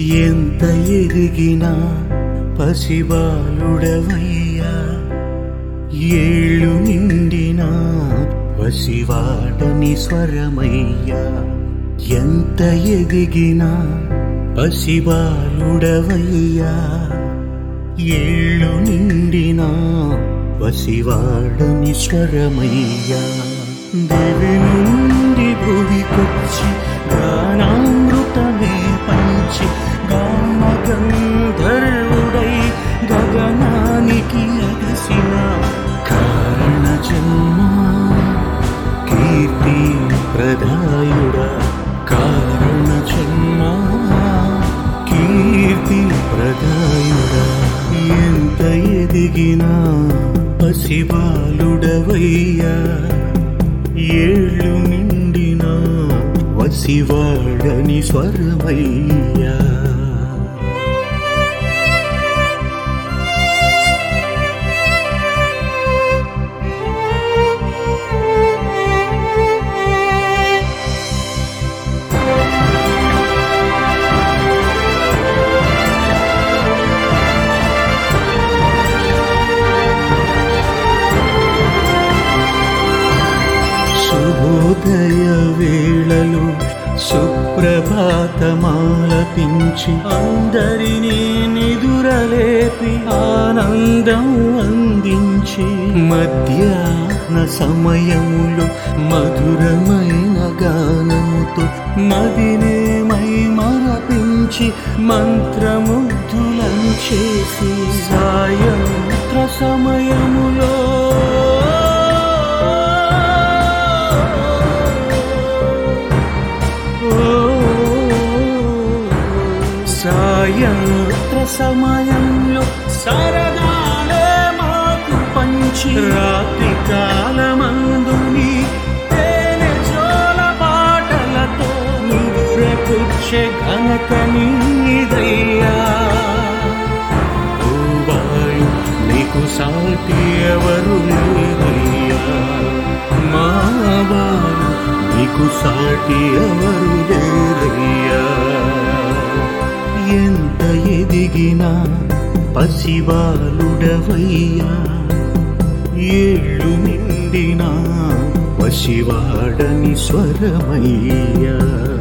ఎంత ఎదిగినా పసిబాలుడవయ్యా ఏళ్ళు నిండినా పసివాడని స్వరమయ్యా ఎంత ఎదిగినా పసిబాలుడవయ్యా ఏళ్ళు నిండినా పసివాడని స్వరమయ్యా దేవి నుండి భూమికొచ్చి గానామృతమే పంచి గాన గంధర్వుడై గగనానికి అగసిన కారణ జన్మ కీర్తి ప్రదాయుడా కారణ జన్మ కీర్తి ప్రదాయుడా ఎంత ఎదిగినా పసిబాలుడవయ్యా ఏళ్ళు నిండినా వసివాడని స్వరమయ్యా శుభోదయ వేళలో సుప్రభాతమాలపించి అందరినీ నిదురలేపి ఆనందం అందించి మధ్యాహ్న సమయములో మధురమైన గానముతో మదినేమై మరపించి మంత్రముగ్ధులను చేసి సాయంత్ర సమయములో సాయంత్ర సమయంలో సరదాలే మాకు పంచి రాత్రి కాలమందుని తేనె జోల పాటలతో నిదురపుచ్చే ఘనత నీదయ్యా ఓ వాయు నీకు సాటి ఎవరు లేరయ్యా మా వారు నీకు సాటి ఎవరు లేరయ్యా ఎంత ఎదిగినా పసివాలుడవయ్యా ఏళ్ళు నిండినా పసివాడని స్వరమయ్యా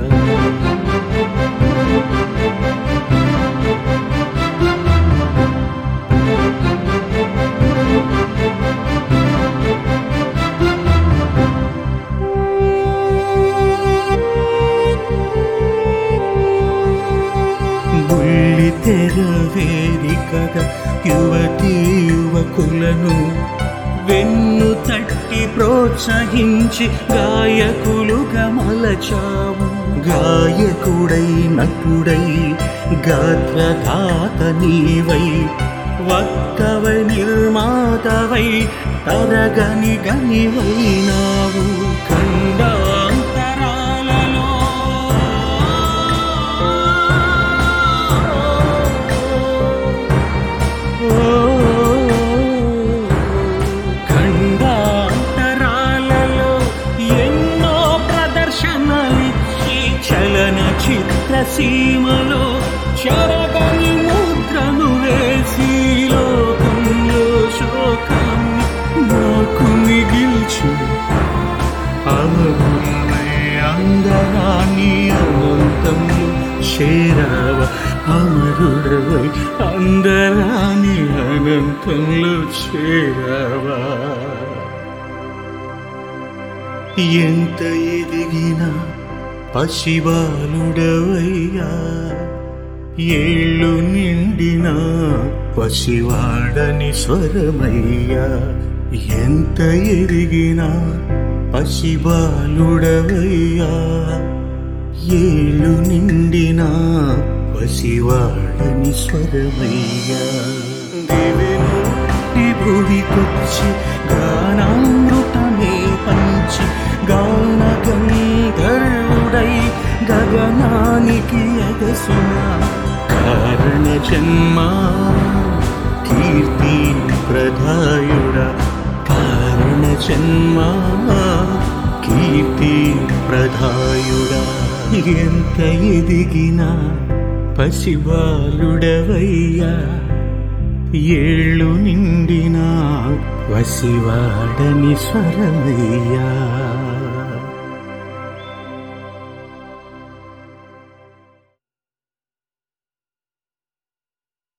బుల్లి తెర వేదికగా యువతి యువకులను వెన్ను తట్టి ప్రోత్సహించి గాయకులుగా మలచావు గాయకుడై నటుడై గాత్రధాత నీవై వక్తవై నిర్మాతవై తరగని గనివైనావు ఖండాంతరాలలో ఖండాంతరాలలో ఎన్నో ప్రదర్శనలిచ్చి చలన చిత్ర సీమలో చెరగని ముద్రను వేసి లోకంలో శోకాన్ని నాకు మిగిల్చి అమరుణ్ణి అందరాన్ని అనంతంలో చేరావ అమరుడవై అందరాన్ని అనంతంలో చేరావా ఎంత ఎదిగినా పసిబాలుడవయ్యా ఏళ్ళు నిండినా పసివాడని స్వరమయ్యా ఎంత ఎదిగినా పసిబాలుడవయ్యా ఏళ్ళు నిండినా పసివాడని స్వరమయ్యా దేవెను భూమికొచ్చి గానామృతమే పంచి గాన గంధర్వుడై గగనానికి ఎగసిన కారణ జన్మ కీర్తి ప్రధాయుడా కారణ జన్మ కీర్తి ప్రధాయుడా ఎంత ఎదిగినా పసిబాలుడవయ్యా ఏళ్ళు నిండినా వసివాడని స్వరమయ్యా